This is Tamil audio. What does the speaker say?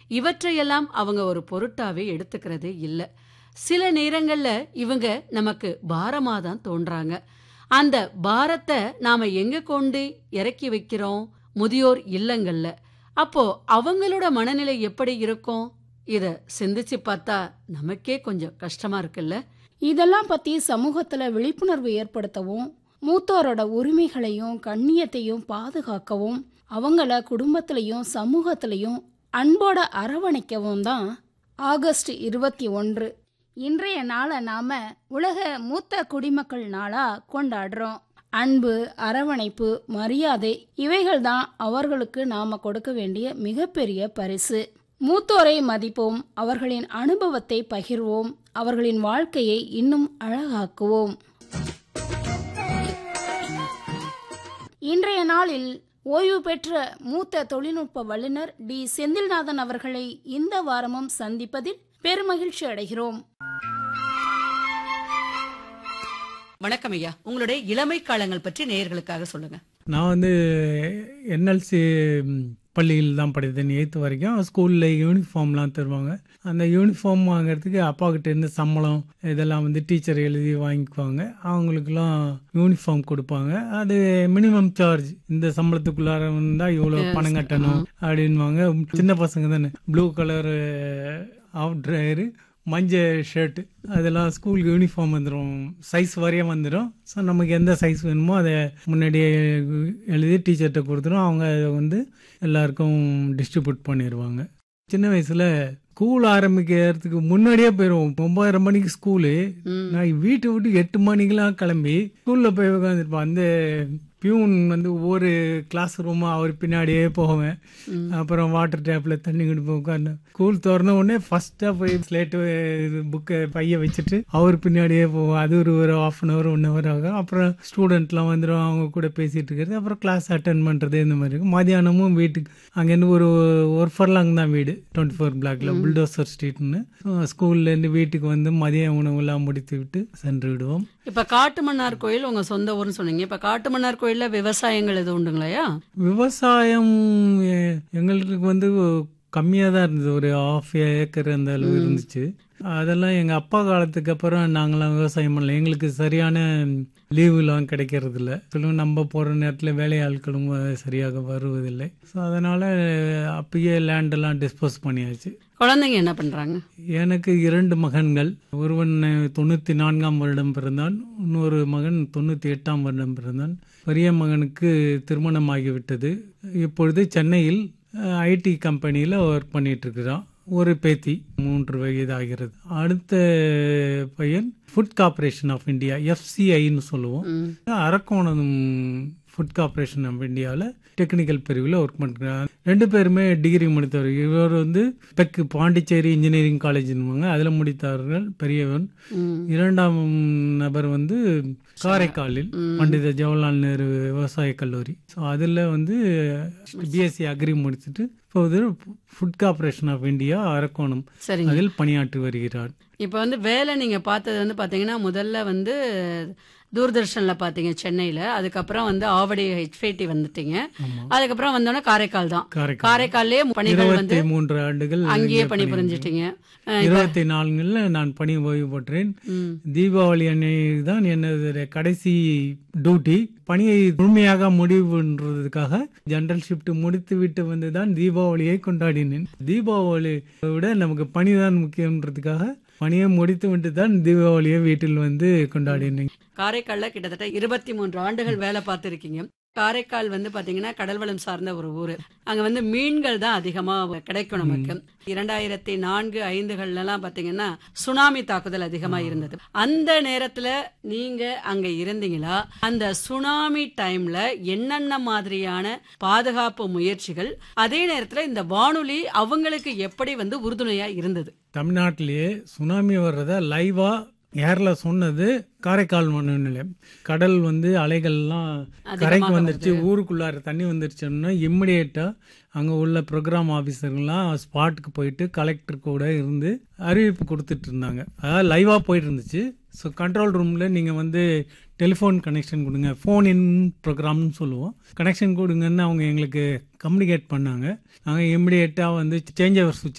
இவற்றையெல்லாம் அவங்க ஒரு பொருட்டாவே எடுத்துக்கிறது இல்ல சில நேரங்கள்ல இவங்க நமக்கு பாரமா தான் தோன்றாங்க அந்த பாரத்தை நாம எங்க கொண்டு இறக்கி வைக்கிறோம் முதியோர் இல்லங்கள்ல அப்போ அவங்களோட மனநிலை எப்படி இருக்கும் இத சிந்திச்சு பார்த்தா நமக்கே கொஞ்சம் கஷ்டமா இருக்குல்ல இதெல்லாம் பத்தி சமூகத்துல விழிப்புணர்வு ஏற்படுத்தவும் மூத்தோரோட உரிமைகளையும் கண்ணியத்தையும் பாதுகாக்கவும் அவங்கள குடும்பத்திலையும் சமூகத்திலையும் அன்போட அரவணைக்கவும் தான் ஆகஸ்ட் இருபத்தி ஒன்று இன்றைய நாளை நாம உலக மூத்த குடிமக்கள் நாளா கொண்டாடுறோம் அன்பு அரவணைப்பு மரியாதை இவைகள் தான் அவர்களுக்கு நாம கொடுக்க வேண்டிய மிகப்பெரிய பரிசு மூத்தோரை மதிப்போம் அவர்களின் அனுபவத்தை பகிர்வோம் அவர்களின் வாழ்க்கையை இன்னும் அழகாக்குவோம் இன்றைய நாளில் ஓய்வு பெற்ற மூத்த தொழில்நுட்ப வல்லுநர் டி செந்தில்நாதன் அவர்களை இந்த வாரமும் சந்திப்பதில் பெருமகிழ்ச்சி அடைகிறோம் வணக்கம் ஐயா உங்களுடைய இளமை காலங்கள் பற்றி நேயர்களுக்காக சொல்லுங்க நான் வந்து என்எல்சி பள்ளியில் தான் படித்தேன் எயித்து வரைக்கும் ஸ்கூலில் யூனிஃபார்ம்லாம் தருவாங்க அந்த யூனிஃபார்ம் வாங்குறதுக்கு அப்பா கிட்ட இருந்து சம்பளம் இதெல்லாம் வந்து டீச்சர் எழுதி வாங்கிக்குவாங்க அவங்களுக்குலாம் யூனிஃபார்ம் கொடுப்பாங்க அது மினிமம் சார்ஜ் இந்த சம்பளத்துக்குள்ளார வந்தால் இவ்வளோ பணம் கட்டணும் அப்படின்வாங்க சின்ன பசங்க தானே ப்ளூ கலர் ஆஃப் ட்ரையரு மஞ்சள் ஷர்ட்டு அதெல்லாம் ஸ்கூல் யூனிஃபார்ம் வந்துடும் சைஸ் வரையும் வந்துடும் ஸோ நமக்கு எந்த சைஸ் வேணுமோ அதை முன்னாடியே எழுதி டீச்சர்கிட்ட கொடுத்துரும் அவங்க அதை வந்து எல்லாருக்கும் டிஸ்ட்ரிபியூட் பண்ணிடுவாங்க சின்ன வயசில் ஸ்கூல் ஆரம்பிக்கிறதுக்கு முன்னாடியே போயிடுவோம் ஒன்பதரை மணிக்கு ஸ்கூலு நான் வீட்டை விட்டு எட்டு மணிக்கெல்லாம் கிளம்பி ஸ்கூலில் போய் உட்காந்துருப்பேன் அந்த பியூன் வந்து ஒவ்வொரு கிளாஸ் ரூமாக அவர் பின்னாடியே போவேன் அப்புறம் வாட்டர் டேப்பில் தண்ணி குடிப்போம் உட்காந்து ஸ்கூல் திறந்த உடனே ஃபஸ்ட்டாக போய் ஸ்லேட்டு புக்கை பைய வச்சுட்டு அவர் பின்னாடியே போவோம் அது ஒரு ஒரு half an hour one hour ஆகும் அப்புறம் ஸ்டூடெண்ட்லாம் வந்துடும் அவங்க கூட பேசிகிட்டு இருக்கிறது அப்புறம் கிளாஸ் அட்டன் பண்ணுறது இந்த மாதிரி இருக்கும் மதியானமும் வீட்டுக்கு அங்கேருந்து ஒரு ஒரு ஃபர்லாங் தான் வீடு டுவெண்ட்டி ஃபோர் பிளாக்ல புல்டோசர் ஸ்ட்ரீட்னு ஸ்கூல்லேருந்து வீட்டுக்கு வந்து மதிய உணவுலாம் முடித்து விட்டு சென்று விடுவோம் இப்ப காட்டுமன்னார் கோயில் உங்க சொந்த ஊர்னு சொன்னீங்க இப்ப காட்டுமன்னார் கோயில்ல விவசாயங்கள் எதுவும் உண்டுங்களையா விவசாயம் எ- எங்களுக்கு வந்து கம்மியாக தான் இருந்தது ஒரு ஆஃப் ஏக்கர் அந்த அளவு இருந்துச்சு அதெல்லாம் எங்கள் அப்பா காலத்துக்கு அப்புறம் நாங்களாம் விவசாயம் பண்ணல எங்களுக்கு சரியான லீவுலாம் கிடைக்கிறது இல்லை சொல்லுவோம் நம்ம போகிற நேரத்தில் வேலையாட்களும் வ- சரியாக வருவதில்லை ஸோ அதனால் அப்பயே லேண்டெல்லாம் டிஸ்போஸ் பண்ணியாச்சு குழந்தைங்க என்ன பண்றாங்க எனக்கு இரண்டு மகன்கள் ஒருவன் தொண்ணூற்றி நான்காம் வருடம் பிறந்தான் இன்னொரு மகன் தொண்ணூற்றி எட்டாம் வருடம் பிறந்தான் பெரிய மகனுக்கு திருமணம் ஆகிவிட்டது இப்பொழுது சென்னையில் ஐடி கம்பெனியில் ஒர்க் பண்ணிட்டு இருக்கிறான் ஒரு பேத்தி மூன்று வயது ஆகிறது அடுத்த பையன் ஃபுட் கார்ப்பரேஷன் ஆஃப் இந்தியா எஃப்சிஐன்னு சொல்லுவோம் அரக்கோணம் ஃபுட் கார்ப்பரேஷன் ஆஃப் இந்தியாவில் டெக்னிக்கல் பிரிவில் ஒர்க் பண்ணுறாங்க ரெண்டு பேருமே டிகிரி முடித்தவர் இவர் வந்து பெக்கு பாண்டிச்சேரி இன்ஜினியரிங் காலேஜ்னுவாங்க அதில் முடித்தவர்கள் பெரியவன் இரண்டாம் நபர் வந்து காரைக்காலில் பண்டித ஜவஹர்லால் நேரு விவசாய கல்லூரி ஸோ அதில் வந்து பிஎஸ்சி அக்ரி முடிச்சுட்டு இப்போது food corporation of India Arakkonam சரிங்க அதில் பணியாற்றி வருகிறார் இப்ப வந்து வேலை நீங்க பார்த்தது வந்து பாத்தீங்கன்னா முதல்ல வந்து தூர்தர்ஷன்ல பாத்தீங்க சென்னையில அதுக்கப்புறம் வந்து ஆவடி ஹெச்பிடி வந்துட்டீங்க அதுக்கப்புறம் வந்தோடனே காரைக்கால் தான் காரைக்கால் காரைக்கால்லே பணிகள் வந்து இருபத்தி மூன்று ஆண்டுகள் அங்கேயே இங்கே பணிபுரிஞ்சிட்டீங்க இருபத்தி நான்குல நான் பணி ஓய்வு பெற்றேன் ம். தீபாவளி அன்னைக்கு தான் எனது கடைசி டியூட்டி பணியை முழுமையாக முடிவு பண்றதுக்காக ஜெனரல் ஷிஃப்ட் முடித்து விட்டு வந்து தான் தீபாவளியை கொண்டாடினேன் தீபாவளி விட நமக்கு பணி தான் முக்கியன்றதுக்காக பணியை முடித்து விட்டு தான் தீபாவளியை வீட்டில் வந்து கொண்டாடினேன் காரைக்கால்ல கிட்டத்தட்ட இருபத்தி மூன்று ஆண்டுகள் வேலை பார்த்துருக்கீங்க காரைக்கால் வந்து பாத்தீங்கன்னா கடல் வளம் சார்ந்த ஒரு ஊரு அங்க வந்து மீன்கள் தான் அதிகமா கிடைக்கும் நமக்கு இரண்டாயிரத்தி நான்கு ஐந்துகள்ல எல்லாம் பாத்தீங்கன்னா சுனாமி தாக்குதல் அதிகமா இருந்தது அந்த நேரத்துல நீங்க அங்க இருந்தீங்களா அந்த சுனாமி டைம்ல என்னென்ன மாதிரியான பாதுகாப்பு முயற்சிகள் அதே நேரத்துல இந்த வானொலி அவங்களுக்கு எப்படி வந்து உறுதுணையா இருந்தது தமிழ்நாட்டிலேயே சுனாமி வர்றத லைவா ஏர்ல சொன்னது காரைக்கால் வானொலி நிலையம் கடல் வந்து அலைகள்லாம் கரைக்கு வந்துருச்சு ஊருக்குள்ளார தண்ணி வந்துருச்சுன்னா இம்மிடியேட்டா அங்க உள்ள ப்ரோக்ராம் ஆபீசர்லாம் ஸ்பாட்டுக்கு போயிட்டு கலெக்டர் கூட இருந்து அறிவிப்பு கொடுத்துட்டு இருந்தாங்க அதாவது லைவா போயிட்டு இருந்துச்சு ஸோ கண்ட்ரோல் ரூம்ல நீங்க வந்து டெலிஃபோன் கனெக்ஷன் கொடுங்க ஃபோன் இன் ப்ரோக்ராம்னு சொல்லுவோம் கனெக்ஷன் கொடுங்கன்னு அவங்க எங்களுக்கு கம்யூனிகேட் பண்ணாங்க நாங்கள் இம்மிடியேட்டாக வந்து சேஞ்ச் ஓவர் சுவிட்ச்